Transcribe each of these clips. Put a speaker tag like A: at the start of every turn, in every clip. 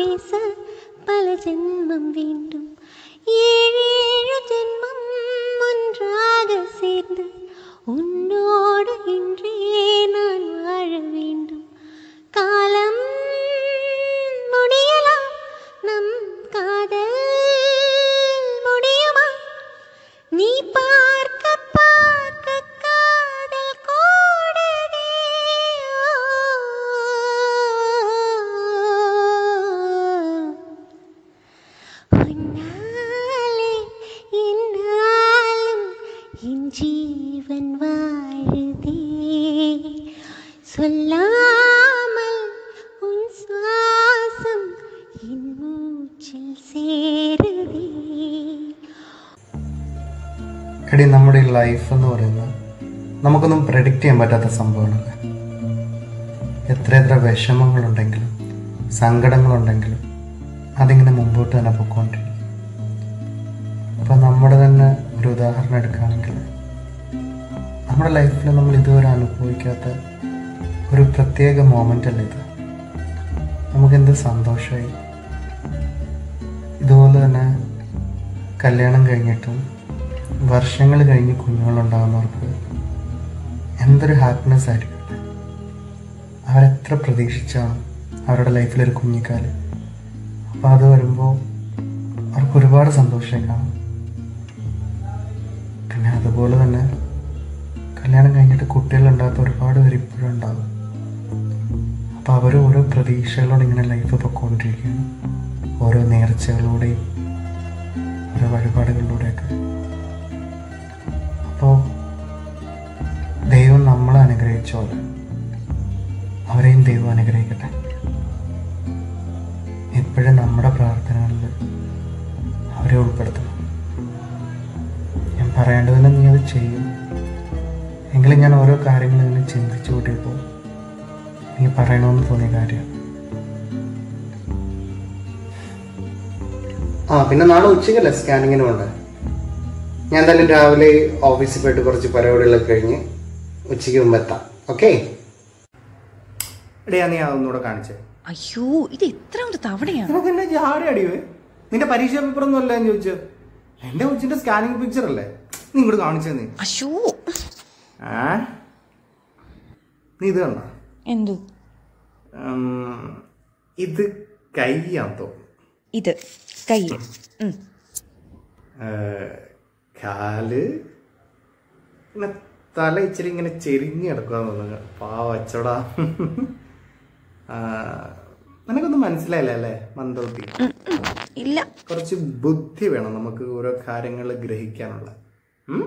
A: பேச பல ஜென்மம் வேண்டும் ஏழேழு ஜென்மம் ஒன்றாக சேர்ந்து உன்னோடு இன்றே நான் வாழ வேண்டும் காலம் முடியலாம் நம் காதல் முடியுமா நீ பார்க்க பார்க்க காதல் கூடுதே உன்னாலே என்னாலும் என் ஜீவன் வாழுதே சொல்லாமல் உன் சுவாசம் என் மூச்சில் சேருதே
B: എടി നമ്മുടെ ഈ ലൈഫ് എന്ന് പറയുന്നത് നമുക്കൊന്നും പ്രഡിക്റ്റ് ചെയ്യാൻ പറ്റാത്ത സംഭവങ്ങളല്ലേ എത്ര എത്ര വിഷമങ്ങളുണ്ടെങ്കിലും സങ്കടങ്ങളുണ്ടെങ്കിലും അതിങ്ങനെ മുമ്പോട്ട് തന്നെ പൊയ്ക്കൊണ്ടിരിക്കും അപ്പം നമ്മുടെ തന്നെ ഒരു ഉദാഹരണം എടുക്കുകയാണെങ്കിൽ നമ്മുടെ ലൈഫിൽ നമ്മൾ ഇതുവരെ അനുഭവിക്കാത്ത ഒരു പ്രത്യേക മോമെൻ്റ് അല്ലേ ഇത് നമുക്കെന്ത് സന്തോഷമായി ഇതുപോലെ തന്നെ കല്യാണം കഴിഞ്ഞിട്ടും വർഷങ്ങൾ കഴിഞ്ഞ് കുഞ്ഞുങ്ങളുണ്ടാകുന്നവർക്ക് എന്തൊരു ഹാപ്പിനെസ് ആയിരിക്കും അവരെത്ര പ്രതീക്ഷിച്ചാണ് അവരുടെ ലൈഫിലൊരു കുഞ്ഞിക്കാല് അപ്പോൾ അത് വരുമ്പോൾ അവർക്ക് ഒരുപാട് സന്തോഷമായി കാണും പിന്നെ അതുപോലെ തന്നെ കല്യാണം കഴിഞ്ഞിട്ട് കുട്ടികളുണ്ടാകാത്ത ഒരുപാട് പേര് ഇപ്പോഴും ഉണ്ടാകും അപ്പോൾ അവർ ഓരോ പ്രതീക്ഷകളോടെ ഇങ്ങനെ ലൈഫ് പൊയ്ക്കൊണ്ടിരിക്കുകയാണ് ഓരോ നേർച്ചകളിലൂടെയും ഓരോ വഴിപാടുകളിലൂടെയൊക്കെ അപ്പോൾ ദൈവം നമ്മളെ അനുഗ്രഹിച്ച പോലെ അവരെയും ദൈവം അനുഗ്രഹിക്കട്ടെ എപ്പോഴും നമ്മുടെ പ്രാർത്ഥനകളിൽ അവരെ ഉൾപ്പെടുത്തണം ഞാൻ പറയേണ്ടതിന് നീ അത് ചെയ്യും എങ്കിലും ഞാൻ ഓരോ കാര്യങ്ങൾ ഇങ്ങനെ ചിന്തിച്ചു കൂട്ടിയപ്പോൾ നീ പറയണമെന്ന് തോന്നിയ കാര്യമാണ് ആ പിന്നെ നാളെ ഉച്ചയ്ക്കല്ലേ സ്കാനിങ്ങിന് വേണ്ടേ ഞാൻ എന്തായാലും രാവിലെ ഓഫീസിൽ പോയിട്ട് കുറച്ച് പരിപാടികളൊക്കെ കഴിഞ്ഞ് ഉച്ചയ്ക്ക് മുമ്പ് എത്താം ഓക്കെ എടിയാ നീ അതൊന്നുകൂടെ കാണിച്ചേ
C: അയ്യോ ഇത് എത്രാമത്തെ തവണയാണ്
B: നിനക്ക് എന്നെ ജാടെ അടിയോ നിന്റെ പരീക്ഷ പേപ്പർ ഒന്നും അല്ല എന്ന് ചോദിച്ചു എന്റെ കൊച്ചിന്റെ സ്കാനിങ് പിക്ചർ അല്ലേ നീ ഇങ്ങോട്ട് കാണിച്ചേ നീ
C: അയ്യോ
B: ആ നീ ഇത് കണ്ട
C: എന്തു
B: ഇത് കൈയാന്ന് തോന്നുന്നു
C: ഇത് കൈ ഉം.
B: ഏഹ്, കാല് പിന്നെ തല ഇച്ചിരി ഇങ്ങനെ ചെരിഞ്ഞ് കിടക്കുവാന്ന് തോന്നുന്നു പാവച്ചടാ നിനക്കൊന്നും മനസ്സിലായില്ല അല്ലേ മന്ദബുദ്ധി
C: ഉം, ഉം. ഇല്ല
B: കുറച്ച് ബുദ്ധി വേണം നമുക്ക് ഓരോ കാര്യങ്ങൾ ഗ്രഹിക്കാനുള്ള ഉം?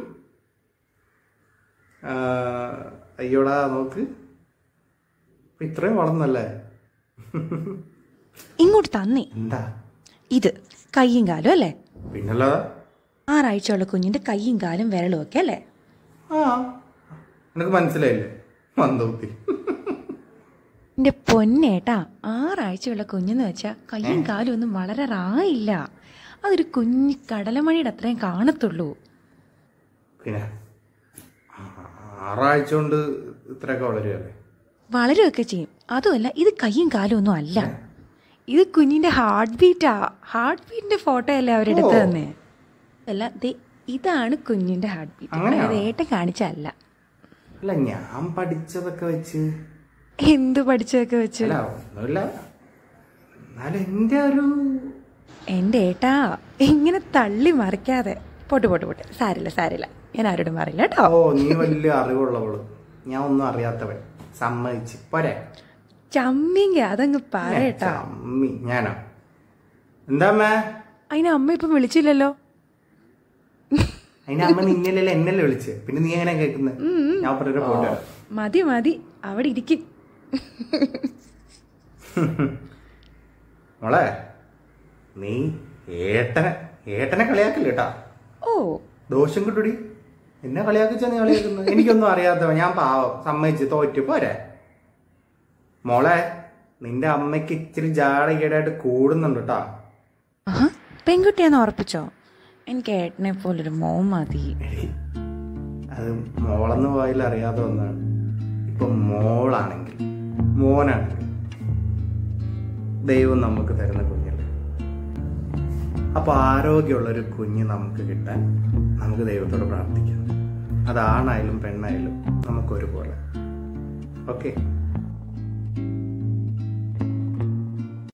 B: ആ, അയ്യോടാ നോക്ക് ഇപ്പൊ ഇത്രയും വളർന്നല്ലേ
C: ഇങ്ങോട്ട് തന്നേ
B: എന്താ
C: ഇത് കയ്യും കാലും അല്ലേ
B: പിന്നല്ലാതെ
C: ആറാഴ്ചയുള്ള കുഞ്ഞിന്റെ കയ്യും കാലും വിരലും ഒക്കെ അല്ലേ
B: ആ നിനക്ക് മനസ്സിലായില്ലേ മന്ദബുദ്ധി
C: എന്റെ പൊന്നേട്ടാ ആറാഴ്ചയുള്ള കുഞ്ഞെന്ന് വെച്ചാൽ കയ്യും കാലും ഒന്നും വളരെ റായില്ല അതൊരു കുഞ്ഞ് കടലമണിയുടെ അത്രയും കാണത്തുള്ളൂ
B: പിന്നെ ആ- ആറാഴ്ച കൊണ്ട് ഇത്രയൊക്കെ വളരുകയല്ലേ
C: വളരുകയൊക്കെ ചെയ്യും അതുമല്ല ഇത് കയ്യും കാലും ഒന്നും അല്ല ഇത് കുഞ്ഞിന്റെ ഹാർട്ട് ബീറ്റാ ഹാർട്ട് ബീറ്റിന്റെ ഫോട്ടോ അല്ലേ അവരെടുത്ത്
B: ഓ.
C: തന്നെ അല്ല ദേ ഇതാണ് കുഞ്ഞിന്റെ ഹാർട്ട് ബീറ്റ്
B: അങ്ങനെയാണോ?
C: അത് ഏട്ടൻ കാണിച്ചല്ല
B: അല്ല ഞാൻ പഠിച്ചതൊക്കെ വെച്ച്
C: എന്ത് പഠിച്ചതൊക്കെ വെച്ച്
B: അല്ല ഒന്നുമില്ല എന്നാലും എൻ്റെ ഒരു
C: എന്റെ ഏട്ടാ ഇങ്ങനെ തള്ളി മറിക്കാതെ പോട്ട് പോട്ട് പോട്ട് സാരില്ല സാരില്ല ഞാൻ ആരോടും പറയില്ല കേട്ടോ
B: ഓ നീ വലിയ അറിവുള്ളവള് ഞാൻ ഒന്നും അറിയാത്തവൻ സമ്മതിച്ച് പോരെ
C: ചമ്മിങ്ക അതങ്ങ് പറയട്ടാ
B: അമ്മി ഞാനോ എന്താ അമ്മേ
C: അതിന് അമ്മ ഇപ്പം വിളിച്ചില്ലല്ലോ
B: അതിന് അമ്മ നിന്നല്ലേ എന്നല്ലേ വിളിച്ച് പിന്നെ നീ എങ്ങനെ കേൾക്കുന്നത് ഞാൻ പറഞ്ഞ പോട്ടെ
C: മതി മതി അവിടെ ഇരിക്കും
B: മോളെ നീ ഏട്ടനെ ഏട്ടനെ കളിയാക്കില്ല കേട്ടാ
C: ഓ
B: ദോഷം കിട്ടൂടി എന്നെ കളിയാക്കിച്ചാ നീ കളിയാക്കുന്നത് എനിക്കൊന്നും അറിയാത്തവ ഞാൻ പാവം സമ്മതിച്ച് തോറ്റു പോരെ മോളെ നിന്റെ അമ്മയ്ക്ക് ഇച്ചിരി ജാടകേടായിട്ട് കൂടുന്നുണ്ട് കേട്ടാ
C: ആഹാ പെൺകുട്ടിയാന്ന് ഉറപ്പിച്ചോ എനിക്ക് ഏട്ടനെ പോലൊരു മോ മതി
B: എടി, അത് മോളെന്ന് പോയാൽ അറിയാതെ ഒന്നാണ് ഇപ്പൊ മോളാണെങ്കിൽ മോനാണെങ്കിൽ ദൈവം നമുക്ക് തരുന്ന കുഞ്ഞല്ലേ അപ്പോൾ ആരോഗ്യമുള്ളൊരു കുഞ്ഞ് നമുക്ക് കിട്ടാൻ നമുക്ക് ദൈവത്തോട് പ്രാർത്ഥിക്കാം അതാണായാലും പെണ്ണായാലും നമുക്കൊരുപോലെ ഓക്കെ